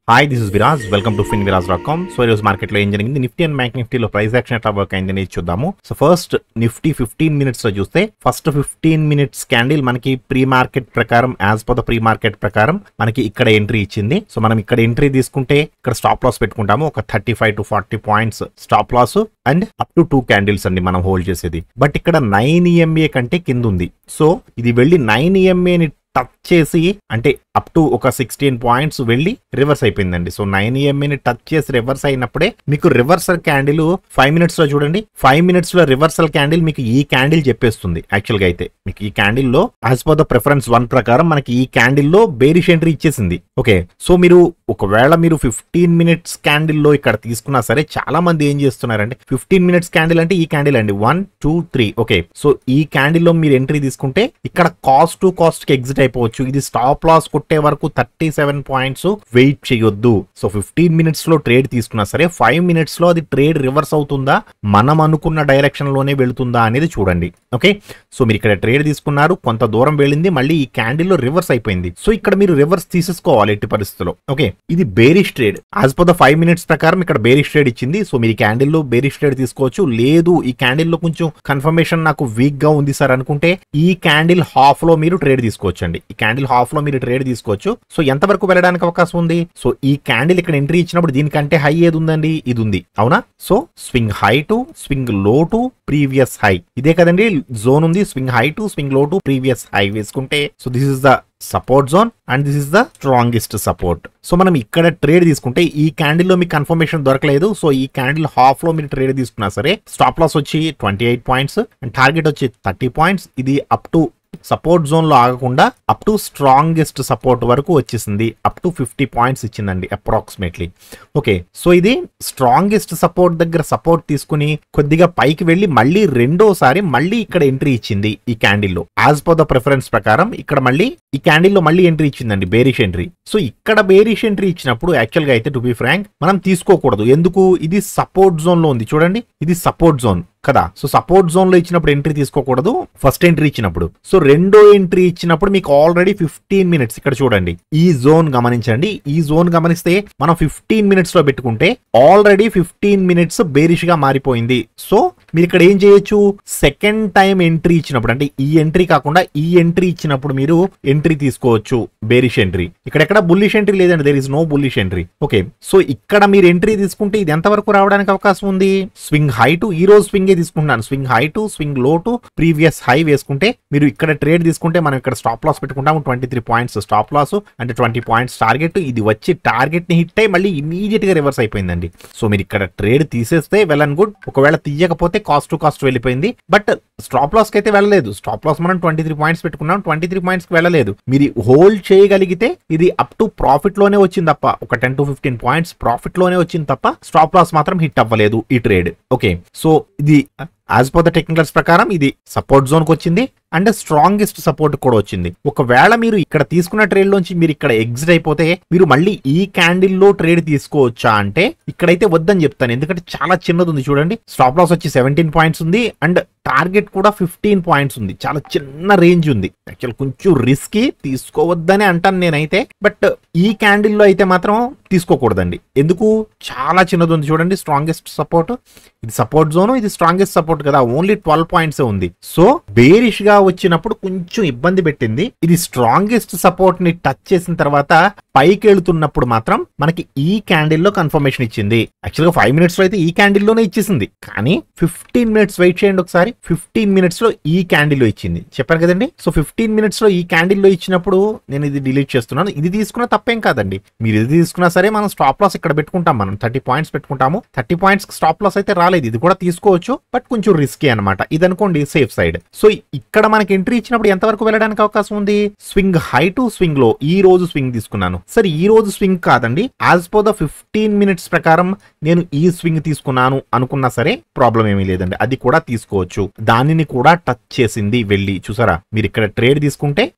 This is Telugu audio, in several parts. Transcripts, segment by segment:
hi this is Viraj welcome to fin Viraj dot com so ఈరోజు మార్కెట్ లో ఏం జరిగింది నిఫ్టీ అండ్ బ్యాంక్ నిఫ్టీలో ప్రైస్ యాక్షన్ ఎట్లా వర్క్ అయింది అనేది చూద్దాము so first Nifty fifteen minutes లో చూస్తే ఫస్ట్ ఫిఫ్టీన్ మినిట్స్ క్యాండిల్ మనకి ప్రీ మార్కెట్ ప్రకారం as per the pre market ప్రకారం మనకి ఇక్కడ ఎంట్రీ ఇచ్చింది సో మనం ఇక్కడ ఎంట్రీ తీసుకుంటే ఇక్కడ స్టాప్ లాస్ పెట్టుకుంటాము ఒక thirty five to forty points stop loss and up to two candles అండి మనం హోల్డ్ చేసేది బట్ ఇక్కడ నైన్ ఈఎంఏ కంటే కింద ఉంది సో ఇది వెళ్ళి నైన్ ఈఎంఏని టచ్ చేసి అంటే అప్ టు ఒక సిక్స్టీన్ పాయింట్స్ వెళ్ళి రివర్స్ అయిపోయిందండి సో నైన్ ని టచ్ చేసి రివర్స్ అయినప్పుడే మీకు రివర్సల్ క్యాండిల్ ఫైవ్ మినిట్స్ లో చూడండి ఫైవ్ మినిట్స్ లో రివర్సల్ క్యాండిల్ మీకు ఈ క్యాండిల్ చెప్పేస్తుంది యాక్చువల్ గా అయితే మీకు ఈ క్యాండిల్ లో as per the preference one ప్రకారం మనకి ఈ క్యాండిల్ లో బేరిష్ ఎంట్రీ ఇచ్చేసింది ఓకే సో మీరు ఒకవేళ మీరు ఫిఫ్టీన్ మినిట్స్ క్యాండిల్ లో ఇక్కడ తీసుకున్నా సరే చాలా మంది ఏం చేస్తున్నారంటే ఫిఫ్టీన్ మినిట్స్ క్యాండిల్ అంటే ఈ క్యాండిల్ అండి one two three okay so ఈ క్యాండిల్ లో మీరు ఎంట్రీ తీసుకుంటే ఇక్కడ కాస్ట్ టు కాస్ట్ కి ఎగ్జిట్ అయిపోవచ్చు ఇది స్టాప్ లాస్ కొట్టే వరకు థర్టీ సెవెన్ పాయింట్స్ వెయిట్ చేయొద్దు సో ఫిఫ్టీన్ మినిట్స్ లో ట్రేడ్ తీసుకున్నా సరే ఫైవ్ మినిట్స్ లో అది ట్రేడ్ రివర్స్ అవుతుందా మనం అనుకున్న డైరెక్షన్ లోనే వెళుతుందా అనేది చూడండి ఓకే సో మీరు ఇక్కడ ట్రేడ్ తీసుకున్నారు కొంత దూరం వెళ్ళింది మళ్ళీ ఈ క్యాండిల్ లో రివర్స్ అయిపోయింది సో ఇక్కడ మీరు రివర్స్ తీసేసుకోవాలి ఎట్టి పరిస్థితుల్లో ఓకే ఇది bearish trade as per the five minutes ప్రకారం ఇక్కడ బేరిష్ ట్రేడ్ ఇచ్చింది సో మీరు ఈ క్యాండిల్ లో బేరిష్ ట్రేడ్ తీసుకోవచ్చు లేదు ఈ క్యాండిల్ లో కొంచెం కన్ఫర్మేషన్ నాకు వీక్ గా ఉంది సార్ అనుకుంటే ఈ క్యాండిల్ హాఫ్ లో మీరు ట్రేడ్ తీసుకోవచ్చు అండి ఈ క్యాండిల్ హాఫ్ లో మీరు ట్రేడ్ తీసుకోవచ్చు సో ఎంత వరకు వెళ్ళడానికి అవకాశం ఉంది సో ఈ క్యాండిల్ ఇక్కడ ఎంట్రీ ఇచ్చినప్పుడు దీనికంటే హై ఏది ఉందండి ఇది ఉంది అవునా so swing high to swing low to previous high ఇదే కదండి జోన్ ఉంది swing high to swing low to previous high వేసుకుంటే so this is the support zone and this is the strongest support so మనం ఇక్కడ ట్రేడ్ తీసుకుంటే ఈ క్యాండిల్ లో మీకు కన్ఫర్మేషన్ దొరకలేదు సో ఈ క్యాండిల్ హాఫ్ లో మీరు ట్రేడ్ తీసుకున్నా సరే స్టాప్ లాస్ వచ్చి twenty eight points and target వచ్చి థర్టీ పాయింట్స్ ఇది అప్ టు సపోర్ట్ జోన్ లో ఆగకుండా అప్ టు స్ట్రాంగెస్ట్ సపోర్ట్ వరకు వచ్చేసింది అప్ టు ఫిఫ్టీ పాయింట్స్ ఇచ్చిందండి అప్రాక్సిమేట్లీ ఓకే సో ఇది స్ట్రాంగెస్ట్ సపోర్ట్ దగ్గర సపోర్ట్ తీసుకుని కొద్దిగా పైకి వెళ్ళి మళ్ళీ రెండోసారి మళ్ళీ ఇక్కడ ఎంట్రీ ఇచ్చింది ఈ క్యాండిల్ లో యాజ్ పర్ ద ప్రిఫరెన్స్ ప్రకారం ఇక్కడ మళ్ళీ ఈ క్యాండిల్ లో మళ్ళీ ఎంట్రీ ఇచ్చిందండి బేరిష్ ఎంట్రీ సో ఇక్కడ బేరిష్ ఎంట్రీ ఇచ్చినప్పుడు యాక్చువల్ గా అయితే టు బి ఫ్రాంక్ మనం తీసుకోకూడదు ఎందుకు ఇది సపోర్ట్ జోన్ లో ఉంది చూడండి ఇది సపోర్ట్ జోన్ కదా సో సపోర్ట్ జోన్ లో ఇచ్చినప్పుడు ఎంట్రీ తీసుకోకూడదు ఫస్ట్ ఎంట్రీ ఇచ్చినప్పుడు సో రెండో ఎంట్రీ ఇచ్చినప్పుడు మీకు ఆల్రెడీ ఫిఫ్టీన్ మినిట్స్ ఇక్కడ చూడండి ఈ జోన్ గమనించండి ఈ జోన్ గమనిస్తే మనం ఫిఫ్టీన్ మినిట్స్ లో పెట్టుకుంటే ఆల్రెడీ ఫిఫ్టీన్ మినిట్స్ బేరిష్ గా మారిపోయింది సో మీరు ఇక్కడ ఏం చేయొచ్చు సెకండ్ టైం ఎంట్రీ ఇచ్చినప్పుడు అంటే ఈ ఎంట్రీ కాకుండా ఈ ఎంట్రీ ఇచ్చినప్పుడు మీరు ఎంట్రీ తీసుకోవచ్చు బేరిష్ ఎంట్రీ ఇక్కడ ఎక్కడ బుల్లిష్ ఎంట్రీ లేదండి there is no bullish entry okay so ఇక్కడ మీరు ఎంట్రీ తీసుకుంటే ఇది ఎంత వరకు రావడానికి అవకాశం ఉంది స్వింగ్ హై టు ఈ రోజు స్వింగ్ తీసుకుంటున్నాను swing high to swing low to previous high వేసుకుంటే మీరు ఇక్కడ ట్రేడ్ తీసుకుంటే మనం ఇక్కడ స్టాప్ లాస్ పెట్టుకుంటాము twenty three points stop loss అంటే ట్వంటీ పాయింట్స్ టార్గెట్ ఇది వచ్చి టార్గెట్ ని హిట్ అయ్యి మళ్ళీ ఇమీడియట్ గా రివర్స్ అయిపోయిందండి సో మీరు ఇక్కడ ట్రేడ్ తీసేస్తే వెల్ అండ్ గుడ్ ఒకవేళ తీయకపోతే కాస్ట్ టు కాస్ట్ వెళ్ళిపోయింది బట్ స్టాప్ లాస్ కి అయితే వెళ్ళలేదు స్టాప్ లాస్ మనం ట్వంటీ త్రీ పాయింట్స్ పెట్టుకున్నాం ట్వంటీ త్రీ పాయింట్స్ కి వెళ్ళలేదు మీరు హోల్డ్ చేయగలిగితే ఇది అప్ టు ప్రాఫిట్ లోనే వచ్చింది తప్ప ఒక ten to fifteen points profit లోనే వచ్చింది తప్ప స్టాప్ లాస్ మాత్రం హిట్ అవ్వలేదు ఈ ట్రేడ్ ఓకే సో ఇది యాజ్ పర్ ద టెక్నికల్స్ ప్రకారం ఇది సపోర్ట్ జోన్ కి వచ్చింది అండ్ స్ట్రాంగెస్ట్ సపోర్ట్ కూడా వచ్చింది ఒకవేళ మీరు ఇక్కడ తీసుకున్న ట్రేడ్ లోంచి మీరు ఇక్కడ ఎగ్జిట్ అయిపోతే మీరు మళ్ళీ ఈ క్యాండిల్ లో ట్రేడ్ తీసుకోవచ్చా అంటే ఇక్కడైతే వద్దని చెప్తాను ఎందుకంటే చాలా చిన్నది ఉంది చూడండి స్టాప్ లాస్ వచ్చి సెవెంటీన్ పాయింట్స్ ఉంది అండ్ టార్గెట్ కూడా ఫిఫ్టీన్ పాయింట్స్ ఉంది చాలా చిన్న రేంజ్ ఉంది యాక్చువల్ కొంచెం రిస్కీ తీసుకోవద్దని అంటాను నేనైతే బట్ ఈ క్యాండిల్ లో అయితే మాత్రం తీసుకోకూడదండి ఎందుకు చాలా చిన్నది ఉంది చూడండి స్ట్రాంగెస్ట్ సపోర్ట్ ఇది సపోర్ట్ జోన్ ఇది స్ట్రాంగెస్ట్ సపోర్ట్ కదా ఓన్లీ ట్వెల్వ్ పాయింట్స్ ఉంది సో బేరిష్ గా వచ్చినప్పుడు కొంచెం ఇబ్బంది పెట్టింది ఇది స్ట్రాంగెస్ట్ సపోర్ట్ ని టచ్ చేసిన తర్వాత పైకి వెళుతున్నప్పుడు మాత్రం మనకి ఈ క్యాండిల్ లో కన్ఫర్మేషన్ ఇచ్చింది యాక్చువల్ గా ఫైవ్ మినిట్స్ లో అయితే ఈ క్యాండిల్ లోనే ఇచ్చేసింది కానీ ఫిఫ్టీన్ మినిట్స్ వెయిట్ చేయండి ఒకసారి ఫిఫ్టీన్ మినిట్స్ లో ఈ క్యాండిల్ లో ఇచ్చింది చెప్పారు కదండి సో ఫిఫ్టీన్ మినిట్స్ లో ఈ క్యాండిల్ లో ఇచ్చినప్పుడు నేను ఇది డిలీట్ చేస్తున్నాను ఇది తీసుకున్నా తప్పేం కాదండి మీరు ఇది తీసుకున్నా సరే మనం స్టాప్ లాస్ ఇక్కడ పెట్టుకుంటాం మనం థర్టీ పాయింట్స్ పెట్టుకుంటాము థర్టీ పాయింట్స్ స్టాప్ లాస్ అయితే రాలేదు ఇది కూడా తీసుకోవచ్చు బట్ కొంచెం రిస్కీ అనమాట ఇది అనుకోండి సేఫ్ సైడ్ సో ఇక్కడ మనకి ఎంట్రీ ఇచ్చినప్పుడు ఎంత వరకు వెళ్ళడానికి అవకాశం ఉంది స్వింగ్ హై టు స్వింగ్ లో ఈ రోజు స్వింగ్ తీసుకున్నాను సరే ఈ రోజు స్వింగ్ కాదండి as per the fifteen minutes ప్రకారం నేను ఈ స్వింగ్ తీసుకున్నాను అనుకున్నా సరే ప్రాబ్లం ఏమీ లేదండి అది కూడా తీసుకోవచ్చు దానిని కూడా టచ్ చేసింది వెళ్ళి చూసారా మీరు ఇక్కడ ట్రేడ్ తీసుకుంటే up to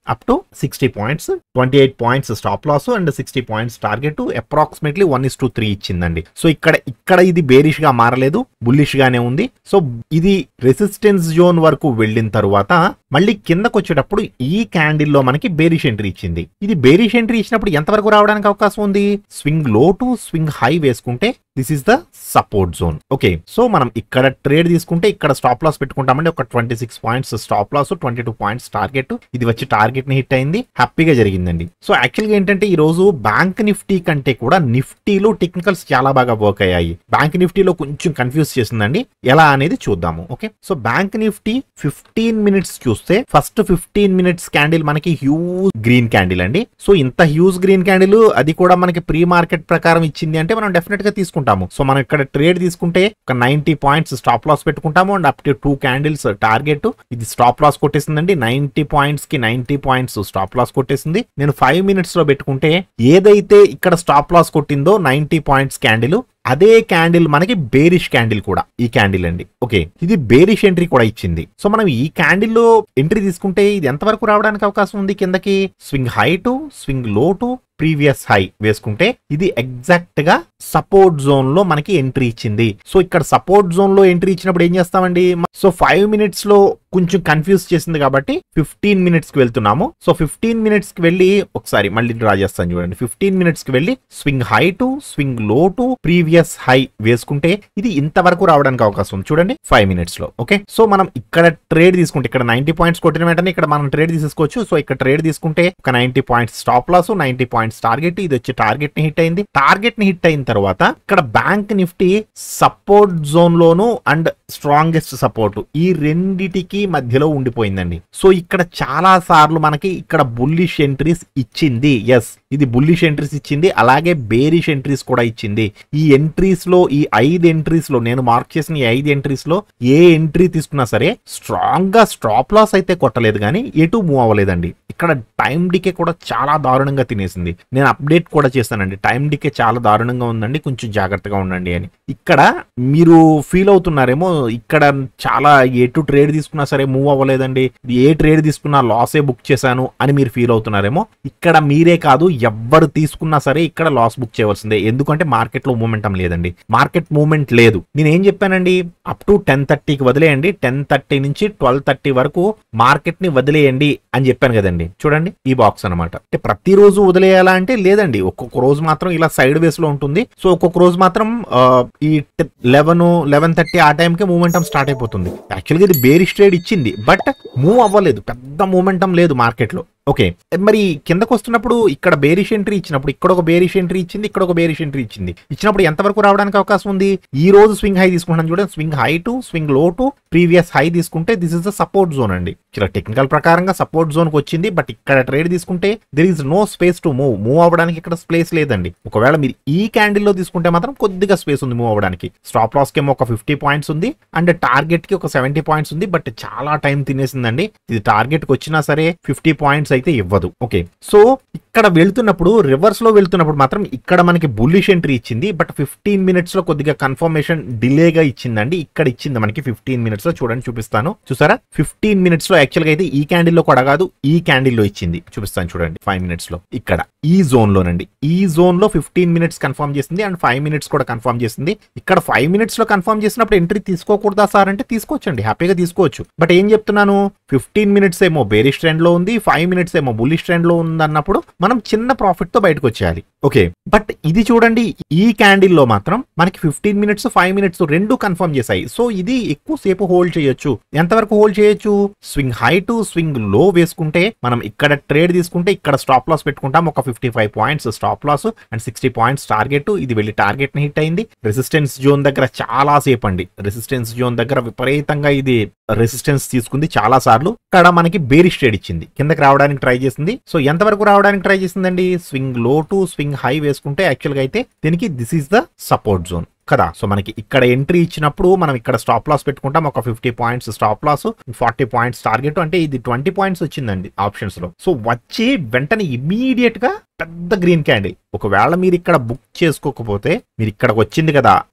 sixty points twenty eight points stop loss and sixty points target approximately one is to three ఇచ్చిందండి సో ఇక్కడ ఇక్కడ ఇది బేరిష్ గా మారలేదు బుల్లిష్ గానే ఉంది సో ఇది రెసిస్టెన్స్ జోన్ వరకు వెళ్ళిన తరువాత మళ్ళీ కిందకు వచ్చేటప్పుడు ఈ క్యాండిల్ లో మనకి బేరిష్ ఎంట్రీ ఇచ్చింది ఇది బేరిష్ ఎంట్రీ ఇచ్చినప్పుడు ఎంతవరకు రావడానికి అవకాశం ఉంది swing low to swing high వేసుకుంటే this is the support zone okay so మనం ఇక్కడ ట్రేడ్ తీసుకుంటే ఇక్కడ స్టాప్ లాస్ పెట్టుకుంటామండి ఒక twenty six points stop loss twenty two points target ఇది వచ్చి టార్గెట్ ని హిట్ అయింది హ్యాపీగా జరిగిందండి సో యాక్చువల్ గా ఏంటంటే ఈ రోజు బ్యాంక్ నిఫ్టీ కంటే కూడా నిఫ్టీలో టెక్నికల్స్ చాలా బాగా వర్క్ అయ్యాయి బ్యాంక్ నిఫ్టీలో కొంచెం కన్ఫ్యూజ్ చేసిందండి ఎలా అనేది చూద్దాము okay so Bank Nifty fifteen minutes చూస్తే ఫస్ట్ ఫిఫ్టీన్ మినిట్స్ క్యాండిల్ మనకి హ్యూజ్ గ్రీన్ క్యాండిల్ అండి సో ఇంత హ్యూజ్ గ్రీన్ క్యాండిల్ అది కూడా మనకి ప్రీ మార్కెట్ ప్రకారం ఇచ్చింది అంటే మనం డెఫినెట్ గా తీసుకుంటాము సో మనం ఇక్కడ ట్రేడ్ తీసుకుంటే ఒక నైన్టీ పాయింట్స్ స్టాప్ లాస్ పెట్టుకుంటాము and up to two candles target ఇది స్టాప్ లాస్ కొట్టేసిందండి నైన్టీ పాయింట్స్ కి నైన్టీ పాయింట్స్ స్టాప్ లాస్ కొట్టేసింది నేను ఫైవ్ మినిట్స్ లో పెట్టుకుంటే ఏదైతే ఇక్కడ స్టాప్ లాస్ కొట్టిందో నైన్టీ పాయింట్స్ క్యాండిల్ అదే క్యాండిల్ మనకి బేరిష్ క్యాండిల్ కూడా ఈ క్యాండిల్ అండి ఓకే ఇది బేరిష్ ఎంట్రీ కూడా ఇచ్చింది సో మనం ఈ క్యాండిల్ లో ఎంట్రీ తీసుకుంటే ఇది ఎంతవరకు రావడానికి అవకాశం ఉంది కిందకి swing high to swing low to previous high వేసుకుంటే ఇది ఎగ్జాక్ట్ గా సపోర్ట్ జోన్ లో మనకి ఎంట్రీ ఇచ్చింది సో ఇక్కడ సపోర్ట్ జోన్ లో ఎంట్రీ ఇచ్చినప్పుడు ఏం చేస్తామండి సో ఫైవ్ మినిట్స్ లో కొంచెం కన్ఫ్యూజ్ చేసింది కాబట్టి ఫిఫ్టీన్ మినిట్స్ కి వెళ్తున్నాము సో ఫిఫ్టీన్ మినిట్స్ కి వెళ్ళి ఒకసారి మళ్ళీ డ్రా చేస్తాను చూడండి ఫిఫ్టీన్ మినిట్స్ కి వెళ్ళి swing high to swing low to previous high వేసుకుంటే ఇది ఇంతవరకు రావడానికి అవకాశం ఉంది చూడండి ఫైవ్ మినిట్స్ లో ఓకే సో మనం ఇక్కడ ట్రేడ్ తీసుకుంటే ఇక్కడ నైన్టీ పాయింట్స్ కొట్టిన వెంటనే ఇక్కడ మనం ట్రేడ్ తీసుకోవచ్చు సో ఇక్కడ ట్రేడ్ తీసుకుంటే ఒక ninety points stop loss ninety points target ఇది వచ్చి టార్గెట్ ని హిట్ అయింది టార్గెట్ ని హిట్ అయిన తర్వాత ఇక్కడ బ్యాంక్ నిఫ్టీ సపోర్ట్ జోన్ లోను అండ్ స్ట్రాంగెస్ట్ సపోర్ట్ ఈ రెండిటికి మధ్యలో ఉండిపోయిందండి సో ఇక్కడ చాలా సార్లు మనకి ఇక్కడ బుల్లిష్ ఎంట్రీస్ ఇచ్చింది ఎస్ ఇది బుల్లిష్ ఎంట్రీస్ ఇచ్చింది అలాగే బేరిష్ ఎంట్రీస్ కూడా ఇచ్చింది ఈ ఎంట్రీస్ లో ఈ ఐదు ఎంట్రీస్ లో నేను మార్క్ చేసిన ఈ ఐదు ఎంట్రీస్ లో ఏ ఎంట్రీ తీసుకున్నా సరే స్ట్రాంగ్ గా స్టాప్ లాస్ అయితే కొట్టలేదు కానీ ఎటు మూవ్ అవ్వలేదండి ఇక్కడ టైం డికే కూడా చాలా దారుణంగా తినేసింది నేను అప్డేట్ కూడా చేస్తానండి టైం డికే చాలా దారుణంగా ఉందండి కొంచెం జాగ్రత్తగా ఉండండి అని ఇక్కడ మీరు ఫీల్ అవుతున్నారేమో ఇక్కడ చాలా ఎటు ట్రేడ్ తీసుకున్నా సరే మూవ్ అవ్వలేదండి ఏ ట్రేడ్ తీసుకున్నా లాసే బుక్ చేశాను అని మీరు ఫీల్ అవుతున్నారేమో ఇక్కడ మీరే కాదు ఎవ్వరు తీసుకున్నా సరే ఇక్కడ లాస్ బుక్ చేయవలసిందే ఎందుకంటే మార్కెట్ లో మూమెంటం లేదండి మార్కెట్ మూమెంట్ లేదు నేను ఏం చెప్పానండి అప్ టు టెన్ థర్టీకి వదిలేయండి టెన్ థర్టీ నుంచి ట్వెల్వ్ థర్టీ వరకు మార్కెట్ ని వదిలేయండి అని చెప్పాను కదండి చూడండి ఈ బాక్స్ అనమాట అంటే ప్రతిరోజు వదిలేయాలా అంటే లేదండి ఒక్కొక్క రోజు మాత్రం ఇలా సైడ్ వేస్ లో ఉంటుంది సో ఒక్కొక్క రోజు మాత్రం ఆ, ఈ లెవెన్ లెవెన్ థర్టీ ఆ టైంకి మూమెంటం స్టార్ట్ అయిపోతుంది యాక్చువల్గా ఇది బేరిష్ ట్రేడ్ ఇచ్చింది బట్ మూవ్ అవ్వలేదు పెద్ద మూమెంటం లేదు మార్కెట్ లో ఓకే మరి కిందకు వస్తున్నప్పుడు ఇక్కడ బేరిష్ ఎంట్రీ ఇచ్చినప్పుడు ఇక్కడ ఒక బేరిష్ ఎంట్రీ ఇచ్చింది ఇక్కడ ఒక బేరిష్ ఎంట్రీ ఇచ్చింది ఇచ్చినప్పుడు ఎంతవరకు రావడానికి అవకాశం ఉంది ఈ రోజు స్వింగ్ హై తీసుకుంటాం చూడండి swing high to swing low to previous high తీసుకుంటే this is the support zone అండి ఇలా టెక్నికల్ ప్రకారంగా సపోర్ట్ జోన్ కి వచ్చింది బట్ ఇక్కడ ట్రేడ్ తీసుకుంటే there is no space to move move అవ్వడానికి ఇక్కడ స్పేస్ లేదండి ఒకవేళ మీరు ఈ క్యాండిల్ లో తీసుకుంటే మాత్రం కొద్దిగా స్పేస్ ఉంది మూవ్ అవ్వడానికి స్టాప్ లాస్ కి ఏమో ఒక ఫిఫ్టీ పాయింట్స్ ఉంది అండ్ టార్గెట్ కి ఒక సెవెంటీ పాయింట్స్ ఉంది బట్ చాలా టైం తినేసిందండి ఇది టార్గెట్ కి వచ్చినా సరే ఫిఫ్టీ పాయింట్స్ అయితే ఇవ్వదు ఓకే సో ఇక్కడ వెళ్తున్నప్పుడు రివర్స్ లో వెళ్తున్నప్పుడు మాత్రం ఇక్కడ మనకి బుల్లిష్ ఎంట్రీ ఇచ్చింది బట్ ఫిఫ్టీన్ మినిట్స్ లో కొద్దిగా కన్ఫర్మేషన్ డిలేగా ఇచ్చిందండి ఇక్కడ ఇచ్చింది మనకి ఫిఫ్టీన్ మినిట్స్ లో చూడండి చూపిస్తాను చూసారా ఫిఫ్టీన్ మినిట్స్ లో యాక్చువల్ గా అయితే ఈ క్యాండిల్ లో కూడా కాదు ఈ క్యాండిల్ లో ఇచ్చింది చూపిస్తాను చూడండి ఫైవ్ మినిట్స్ లో ఇక్కడ ఈ జోన్ లోనండి ఈ జోన్ లో ఫిఫ్టీన్ మినిట్స్ కన్ఫర్మ్ చేసింది అండ్ ఫైవ్ మినిట్స్ కూడా కన్ఫర్మ్ చేసింది ఇక్కడ ఫైవ్ మినిట్స్ లో కన్ఫర్మ్ చేసినప్పుడు ఎంట్రీ తీసుకోకూడదా సార్ అంటే తీసుకోవచ్చండి హ్యాపీగా తీసుకోవచ్చు బట్ ఏం చెప్తున్నాను ఫిఫ్టీన్ మినిట్స్ ఏమో బేరిష్ ట్రెండ్ లో ఉంది ఫైవ్ మినిట్స్ ఏమో బుల్లిష్ ట్రెండ్ లో ఉంది అన్నప్పుడు మనం చిన్న ప్రాఫిట్ తో బయటకు వచ్చేయాలి ఓకే బట్ ఇది చూడండి ఈ క్యాండిల్ లో మాత్రం మనకి ఫిఫ్టీన్ మినిట్స్ ఫైవ్ మినిట్స్ రెండు కన్ఫర్మ్ చేశాయి సో ఇది ఎక్కువ సేపు హోల్డ్ చేయొచ్చు ఎంతవరకు హోల్డ్ చేయొచ్చు స్వింగ్ హై టు స్వింగ్ లో వేసుకుంటే మనం ఇక్కడ ట్రేడ్ తీసుకుంటే ఇక్కడ స్టాప్ లాస్ పెట్టుకుంటాం ఒక fifty five points stop loss and sixty points target ఇది వెళ్ళి టార్గెట్ ని హిట్ అయింది రెసిస్టెన్స్ జోన్ దగ్గర చాలా సేపు అండి రెసిస్టెన్స్ జోన్ దగ్గర విపరీతంగా ఇది రెసిస్టెన్స్ తీసుకుంది చాలా సార్లు ఇక్కడ మనకి బేరిష్ ట్రేడ్ ఇచ్చింది కిందకి రావడానికి ట్రై చేసింది సో ఎంతవరకు రావడానికి ట్రై చేసిందండి swing low to swing high వేసుకుంటే యాక్చువల్ గా అయితే దీనికి this is the support zone కదా సో మనకి ఇక్కడ ఎంట్రీ ఇచ్చినప్పుడు మనం ఇక్కడ స్టాప్ లాస్ పెట్టుకుంటాం ఒక fifty points stop loss forty points target అంటే ఇది ట్వంటీ పాయింట్స్ వచ్చిందండి ఆప్షన్స్ లో సో వచ్చి వెంటనే ఇమీడియట్ గా పెద్ద గ్రీన్ క్యాండిల్ ఒకవేళ మీరు ఇక్కడ బుక్ చేసుకోకపోతే మీరు ఇక్కడికి వచ్చింది కదా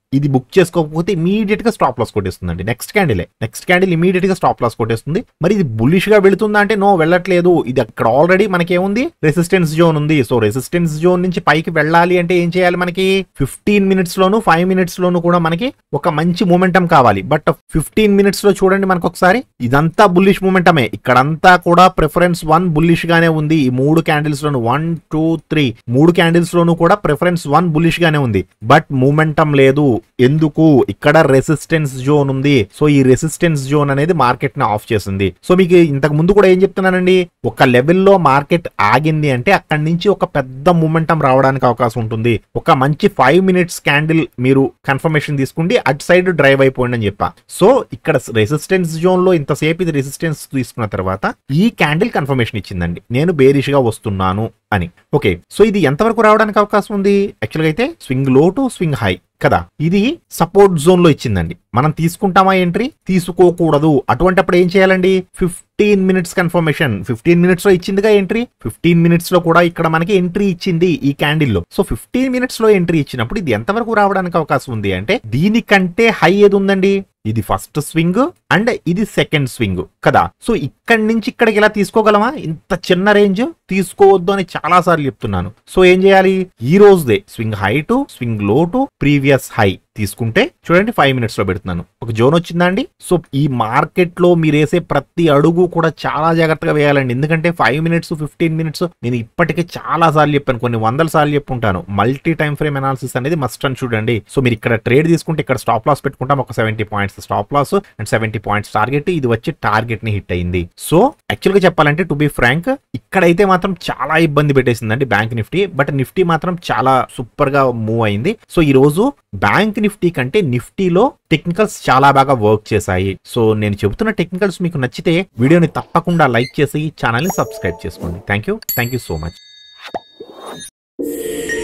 ఇది బుక్ చేసుకోకపోతే ఇమీడియట్ గా స్టాప్ లాస్ కొట్టేస్తుందండి next candle next candle immediate గా స్టాప్ లాస్ కొట్టేస్తుంది మరి ఇది బుల్లిష్ గా వెళుతుందా అంటే నో వెళ్ళట్లేదు ఇది అక్కడ ఆల్రెడీ మనకి ఏముంది రెసిస్టెన్స్ జోన్ ఉంది సో రెసిస్టెన్స్ జోన్ నుంచి పైకి వెళ్ళాలి అంటే ఏం చేయాలి మనకి ఫిఫ్టీన్ మినిట్స్ లోను ఫైవ్ మినిట్స్ లోను కూడా మనకి ఒక మంచి మూమెంటం కావాలి బట్ ఫిఫ్టీన్ మినిట్స్ లో చూడండి మనకు ఒకసారి ఇదంతా బుల్లిష్ మూమెంటమే ఇక్కడంతా కూడా ప్రిఫరెన్స్ వన్ బుల్లిష్ గానే ఉంది ఈ మూడు క్యాండిల్స్ లోను వన్ టూ త్రీ మూడు క్యాండిల్స్ లోను కూడా ప్రిఫరెన్స్ వన్ బుల్లిష్ గానే ఉంది బట్ మూమెంటం లేదు ఎందుకు ఇక్కడ రెసిస్టెన్స్ జోన్ ఉంది సో ఈ రెసిస్టెన్స్ జోన్ అనేది మార్కెట్ ని ఆఫ్ చేసింది సో మీకు ఇంతకు ముందు కూడా ఏం చెప్తున్నానండి ఒక లెవెల్లో మార్కెట్ ఆగింది అంటే అక్కడి నుంచి ఒక పెద్ద మూమెంటం రావడానికి అవకాశం ఉంటుంది ఒక మంచి ఫైవ్ మినిట్స్ క్యాండిల్ మీరు కన్ఫర్మేషన్ తీసుకుంటే అటు సైడ్ డ్రైవ్ అయిపోయింది అని చెప్పా సో ఇక్కడ రెసిస్టెన్స్ జోన్ లో ఇంతసేపు ఇది రెసిస్టెన్స్ తీసుకున్న తర్వాత ఈ క్యాండిల్ కన్ఫర్మేషన్ ఇచ్చిందండి నేను బేరిష్ గా వస్తున్నాను అని ఓకే సో ఇది ఎంతవరకు రావడానికి అవకాశం ఉంది యాక్చువల్గా అయితే swing low to swing high కదా ఇది సపోర్ట్ జోన్ లో ఇచ్చిందండి మనం తీసుకుంటామా ఎంట్రీ తీసుకోకూడదు అటువంటిప్పుడు ఏం చేయాలండి fifteen minutes confirmation fifteen minutes లో ఇచ్చిందిగా ఎంట్రీ ఫిఫ్టీన్ మినిట్స్ లో కూడా ఇక్కడ మనకి ఎంట్రీ ఇచ్చింది ఈ క్యాండిల్ లో సో ఫిఫ్టీన్ మినిట్స్ లో ఎంట్రీ ఇచ్చినప్పుడు ఇది ఎంతవరకు రావడానికి అవకాశం ఉంది అంటే దీనికంటే హై ఏది ఉందండి ఇది ఫస్ట్ స్వింగ్ అండ్ ఇది సెకండ్ స్వింగ్ కదా సో ఇక్కడి నుంచి ఇక్కడికి ఇలా తీసుకోగలమా ఇంత చిన్న రేంజ్ తీసుకోవద్దు అని చాలా సార్లు చెప్తున్నాను సో ఏం చేయాలి ఈ రోజుదే swing high to swing low to previous high తీసుకుంటే చూడండి ఫైవ్ మినిట్స్ లో పెడుతున్నాను ఒక జోన్ వచ్చిందా అండి సో ఈ మార్కెట్ లో మీరు వేసే ప్రతి అడుగు కూడా చాలా జాగ్రత్తగా వేయాలండి ఎందుకంటే ఫైవ్ మినిట్స్ ఫిఫ్టీన్ మినిట్స్ నేను ఇప్పటికే చాలా సార్లు చెప్పాను కొన్ని వందల సార్లు చెప్పుంటాను మల్టీ టైం ఫ్రేమ్ అనాలిసిస్ అనేది మస్ట్ అని చూడండి సో మీరు ఇక్కడ ట్రేడ్ తీసుకుంటే ఇక్కడ స్టాప్ లాస్ పెట్టుకుంటాం ఒక seventy points stop loss and seventy points target ఇది వచ్చి టార్గెట్ ని హిట్ అయింది సో యాక్చువల్ గా చెప్పాలంటే టు బి ఫ్రాంక్ ఇక్కడైతే మాత్రం చాలా ఇబ్బంది పెట్టేసిందండి బ్యాంక్ నిఫ్టీ బట్ నిఫ్టీ మాత్రం చాలా సూపర్ గా మూవ్ అయింది సో ఈ రోజు బ్యాంక్ నిఫ్టీ కంటే నిఫ్టీలో టెక్నికల్స్ చాలా బాగా వర్క్ చేశాయి సో నేను చెబుతున్న టెక్నికల్స్ మీకు నచ్చితే వీడియోని తప్పకుండా లైక్ చేసి ఛానల్ని సబ్స్క్రైబ్ చేసుకోండి thank you thank you so much